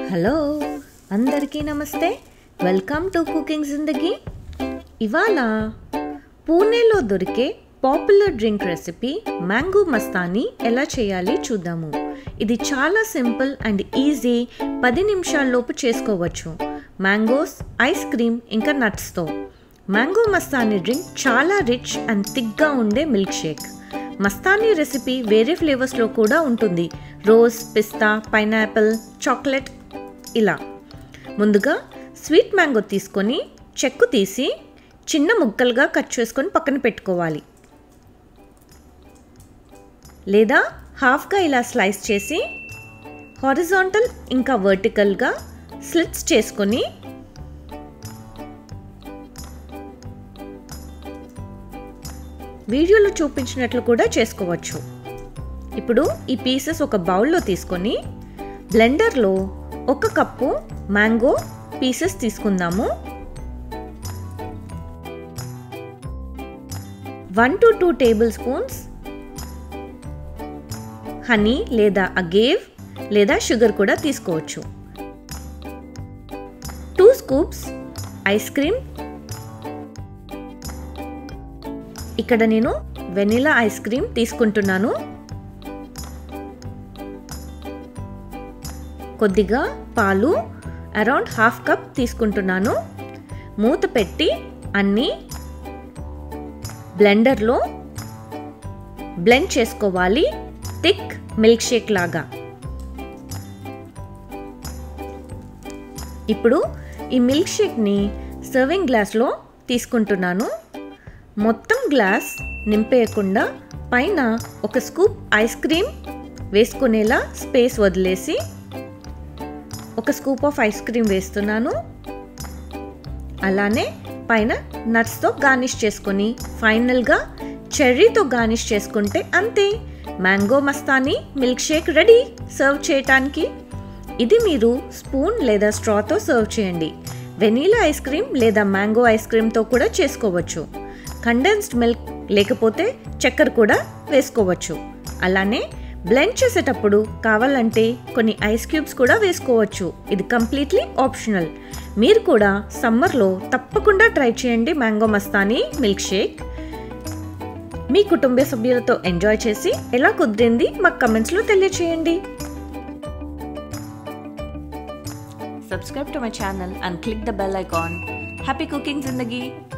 hello అందరికీ నమస్తే welcome to cooking జిందగీ ఇవాళ పూణేలో దొరికే popular drink recipe mango Mastani ఎలా చేయాలి చూద్దాము ఇది చాలా సింపుల్ అండ్ ఈజీ పది నిమిషాల్లోపు చేసుకోవచ్చు మ్యాంగోస్ ఐస్ క్రీమ్ ఇంకా నట్స్తో మ్యాంగో మస్తానీ డ్రింక్ చాలా రిచ్ అండ్ థిక్గా ఉండే మిల్క్ షేక్ మస్తానీ రెసిపీ వేరే ఫ్లేవర్స్లో కూడా ఉంటుంది రోజ్ పిస్తా పైనాపిల్ చాక్లెట్ ఇలా ముందుగా స్వీట్ మ్యాంగో తీసుకొని చెక్కు తీసి చిన్న ముక్కలుగా కట్ చేసుకొని పక్కన పెట్టుకోవాలి లేదా హాఫ్గా ఇలా స్లైస్ చేసి హారిజాంటల్ ఇంకా వర్టికల్గా స్లిట్స్ చేసుకొని వీడియోలో చూపించినట్లు కూడా చేసుకోవచ్చు ఇప్పుడు ఈ పీసెస్ ఒక బౌల్లో తీసుకొని బ్లెండర్లో ఒక కప్పు మ్యాంగో పీసెస్ తీసుకుందాము one to two table spoons honey లేదా అగేవ్ లేదా షుగర్ కూడా తీసుకోవచ్చు టూ స్కూప్స్ ఐస్ క్రీమ్ ఇక్కడ నేను వెనిలా ఐస్ క్రీమ్ తీసుకుంటున్నాను కొద్దిగా పాలు అరౌండ్ హాఫ్ కప్ తీసుకుంటున్నాను మూత పెట్టి అన్నీ బ్లెండర్లో బ్లెండ్ చేసుకోవాలి థిక్ మిల్క్ షేక్ లాగా ఇప్పుడు ఈ మిల్క్ షేక్ని సర్వింగ్ గ్లాస్లో తీసుకుంటున్నాను మొత్తం గ్లాస్ నింపేయకుండా పైన ఒక స్కూప్ ఐస్ క్రీమ్ వేసుకునేలా స్పేస్ వదిలేసి ఒక స్కూప్ ఆఫ్ ఐస్ క్రీమ్ వేస్తున్నాను అలానే పైన నట్స్తో గార్నిష్ చేసుకొని ఫైనల్గా చెర్రీతో గార్నిష్ చేసుకుంటే అంతే mango mastani milk shake ready serve చేయటానికి ఇది మీరు స్పూన్ లేదా స్ట్రాతో సర్వ్ చేయండి వెనీలా ఐస్ క్రీమ్ లేదా మ్యాంగో ఐస్ క్రీమ్తో కూడా చేసుకోవచ్చు కండెన్స్డ్ మిల్క్ లేకపోతే చక్కెర కూడా వేసుకోవచ్చు అలానే బ్లెండ్ చేసేటప్పుడు కావాలంటే కొన్ని ఐస్ క్యూబ్స్ కూడా వేసుకోవచ్చు ఇది కంప్లీట్లీ ఆప్షనల్ మీరు కూడా సమ్మర్లో తప్పకుండా ట్రై చేయండి మ్యాంగో మస్తానీ మిల్క్ షేక్ మీ కుటుంబ సభ్యులతో ఎంజాయ్ చేసి ఎలా కుదిరింది మాకు కమెంట్స్లో తెలియచేయండి subscribe to my channel and click the bell icon happy cooking జిందగీ